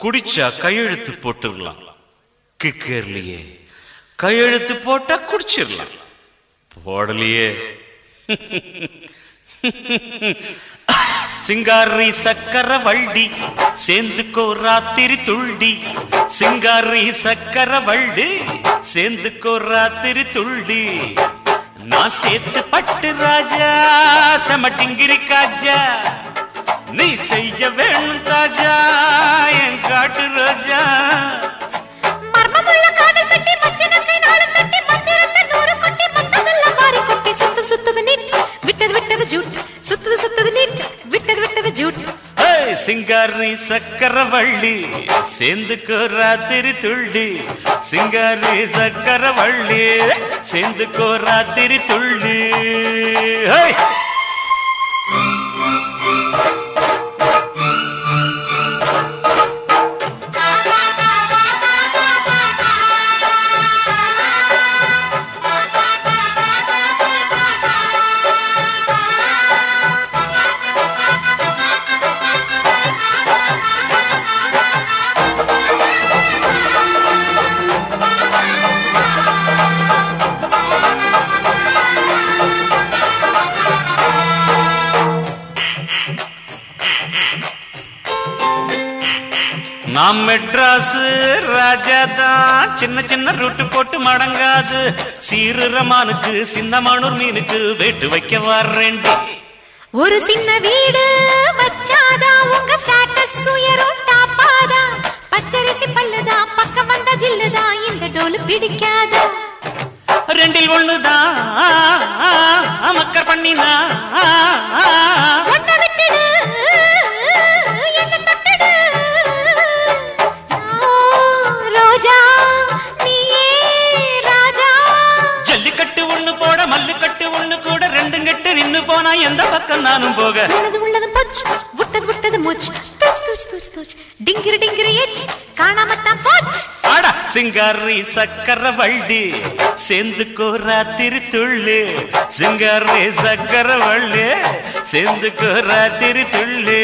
குடிச்சா கையெழுத்து போட்டுடலாம் கிக்கேர்லயே கையெழுத்து போட்டா குடிச்சிடலாம் போடலையே சிங்காரி சக்கர வள்ளி சேர்ந்துக்கோ ராத்திரி துள்ளி சிங்காரி சக்கர வள்ளி சேர்ந்துக்கோ ராத்திரி துள்ளி நான் சேர்த்து பட்டு ராஜா செமட்டிங்கிரி காஜா நீ செய்ய வேணும் தாஜா என் காட்டு ரோஜா மர்மமுள்ள காதல் கட்டி மச்சினக்கை நாளும் கட்டி மந்திரத்தை நூறு கொட்டி மத்ததெல்லாம் வாரி கொட்டி சுத்து சுத்துது நீட் விட்டது விட்டது ஜூட் சுத்துது சுத்துது நீட் விட்டது விட்டது ஜூட் ஏய், சிங்காரி சக்கரவள்ளி சேர்ந்துக்கோ ராத்திரி துள்ளி சிங்காரி சக்கரவள்ளி சேர்ந்துக்கோ ராத்திரி துள்ளி ஏய்! நாம் மெட்ராஸ் ராஜா தான் சின்ன சின்ன ரூட்டு போட்டு மடங்காது சீருரமானுக்கு சின்னமானூர் மீனுக்கு வேட்டு வைக்க வர்றேன்டி ஒரு சின்ன வீடு வச்சாதான் உங்க ஸ்டேட்டஸ் உயரும் டாப்பாதா பச்சரிசி பல்லுதா பக்கம் வந்த ஜில்லுதா இந்த டோலு பிடிக்காதா ரெண்டில் ஒண்ணுதான் மக்கர் பண்ணினா ஒன்ன விட்டுடு என்ன தொட்டுடு நான் ரோஜா நீயே ராஜா ஜல்லிக்கட்டு ஒண்ணு போட மல்லுக்கட்டு ஒண்ணு கூட ரெண்டும் கட்டு நின்னு போனா எந்த பக்கம் நானும் போக உள்ளது உள்ளது போச்சு விட்டது விட்டது மூச்சு தூச்சு தூச்சு தூச்சு தூச்சு டிங்கிரு டிங்கிரு ஏச்சு காணாமத்தான் போச்சு ஆடா சிங்காரி சக்கர வள்ளி சேர்ந்துக்கோ ராத்திரி துள்ளு சிங்காரி சக்கர வள்ளி சேர்ந்துக்கோ ராத்திரி துள்ளு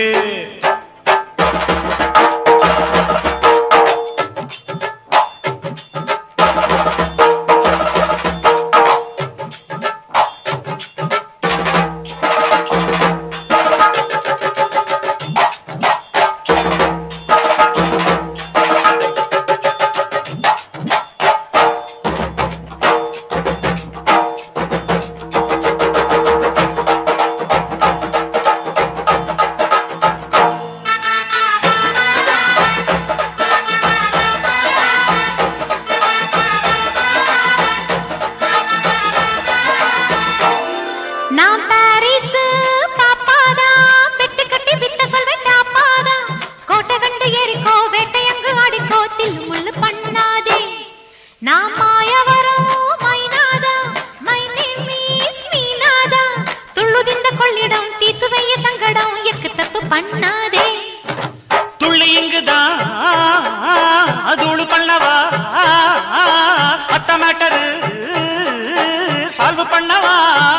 நான் பாரிஸ் பாப்பாதா பெட்டு கட்டி வித்த சொல்வேன் டாப்பாதா கோட்டை கண்டு ஏறிக்கோ வேட்டையங்கு ஆடிக்கோ தில்லு முள்ளு பண்ணாதே நான் மாயவரம் மைனாதா மை நேம் இஸ் மீனாதா துள்ளுதிந்த கொள்ளிடம் தீத்து வைய சங்கடம் எக்கு தப்பு பண்ணாதே துள்ளி இங்குதான் தூளு பண்ணவா அத்த மேட்டரு சால்வ் பண்ணவா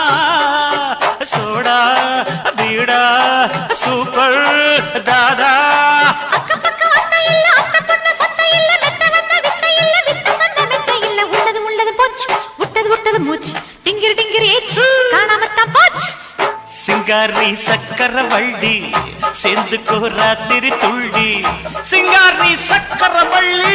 சோடா பீடா சூப்பர் தாதா அக்கம் பக்கம் அத்த இல்ல அத்த பொண்ணு சொத்த இல்ல மெத்த வந்த வித்த இல்ல வித்த சொந்த மெத்த இல்ல உள்ளது உள்ளது போச்சு விட்டது விட்டது மூச்சு டிங்கிரி டிங்கிரி ஏச்சு காணாமத்தான் போச்சு சிங்காரி சக்கர வள்ளி சேர்ந்துக்கோ ராத்திரி துள்ளி சிங்காரி சக்கர வள்ளி